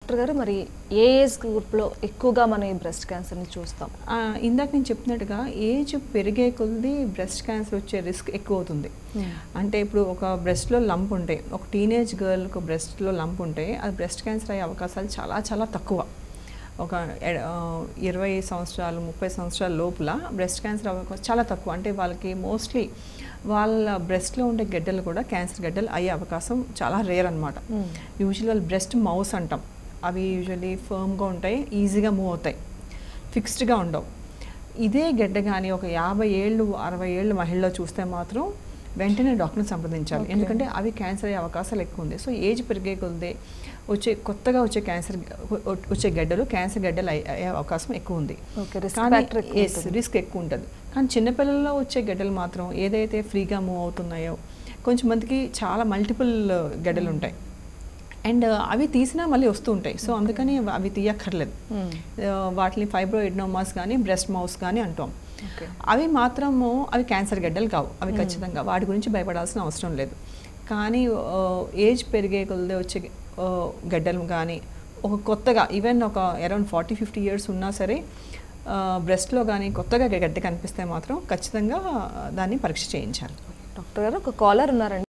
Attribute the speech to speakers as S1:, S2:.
S1: Doctor గారు మరి ఏ age గ్రూప్లో ఎక్కువగా మనం ఈ బ్రెస్ట్ క్యాన్సర్ని చూస్తాం
S2: ఆ, ఇందాక నేను చెప్పినట్టుగా ఏజ్ పెరిగే కొద్దీ బ్రెస్ట్ క్యాన్సర్ వచ్చే రిస్క్ ఎక్కువ అవుతుంది అంటే ఇప్పుడు ఒక బ్రెస్ట్లో లంప్ ఉంటే ఒక టీనేజ్ గర్ల్ ఒక బ్రెస్ట్లో లంప్ ఉంటే అది బ్రెస్ట్ క్యాన్సర్ అయ్యే అవకాశాలు చాలా చాలా తక్కువ ఒక ఎ- ఆ, ఇరవై సంవత్సరాలు ముప్పై సంవత్సరాల లోపల బ్రెస్ట్ క్యాన్సర్ అవకాశం చాలా తక్కువ అంటే వాళ్ళకి మోస్ట్లీ వాళ్ళ బ్రెస్ట్లో ఉండే గడ్డలు కూడా క్యాన్సర్ గడ్డలు అయ్యే అవకాశం చాలా రేర్ అనమాట యూజువల్ వాళ్ళు బ్రెస్ట్ మౌస్ అంటాం అవి యూజువల్లీ ఫర్మ్గా ఉంటాయి ఈజీగా మూవ్ అవుతాయి ఫిక్స్డ్గా ఉండవు ఇదే గడ్డ కానీ ఒక యాభై ఏళ్ళు అరవై ఏళ్ళు మహిళలో చూస్తే మాత్రం వెంటనే డాక్టర్ని సంప్రదించాలి
S1: Okay.
S2: ఎందుకంటే అవి క్యాన్సర్ అయ్యే అవకాశాలు ఎక్కువ ఉంది సో ఏజ్ పెరిగే కొద్దీ వచ్చే కొత్తగా వచ్చే క్యాన్సర్ వచ్చే గడ్డలు క్యాన్సర్ గడ్డలు అయ్యే అయ్యే అవకాశం ఎక్కువ ఉంది
S1: ఓకే రిస్క్
S2: కానీ
S1: ఫ్యాక్టర్ ఎక్కువ
S2: ఎస్
S1: ఉంటుంది.
S2: రిస్క్ ఎక్కువ ఉంటుంది కానీ చిన్నపిల్లల్లో వచ్చే గడ్డలు మాత్రం ఏదైతే ఫ్రీగా మూవ్ అవుతున్నాయో కొంచెం మందికి చాలా మల్టిపుల్ గడ్డలు ఉంటాయి అండ్ అవి తీసినా మళ్ళీ వస్తూ ఉంటాయి సో అందుకని అవి తీయక్కర్లేదు
S1: మ్మ్.
S2: ఆ, వాటిని ఫైబ్రో ఎడ్నోమాస్ కానీ బ్రెస్ట్ మౌస్ కానీ అంటాం
S1: ఓకే
S2: అవి మాత్రము అవి క్యాన్సర్ గడ్డలు కావు అవి
S1: Hmm.
S2: ఖచ్చితంగా వాటి గురించి భయపడాల్సిన అవసరం లేదు కానీ ఆ, ఏజ్ పెరిగే కొలది వచ్చే ఆ, గడ్డలు కానీ ఒక కొత్తగా ఈవెన్ ఒక అరౌండ్ ఫార్టీ ఫిఫ్టీ ఇయర్స్ ఉన్నా సరే బ్రెస్ట్లో కానీ కొత్తగా గడ్డ కనిపిస్తే మాత్రం ఖచ్చితంగా దాన్ని పరీక్ష చేయించాలి
S1: డాక్టర్ గారు ఒక కాలర్ ఉన్నారండి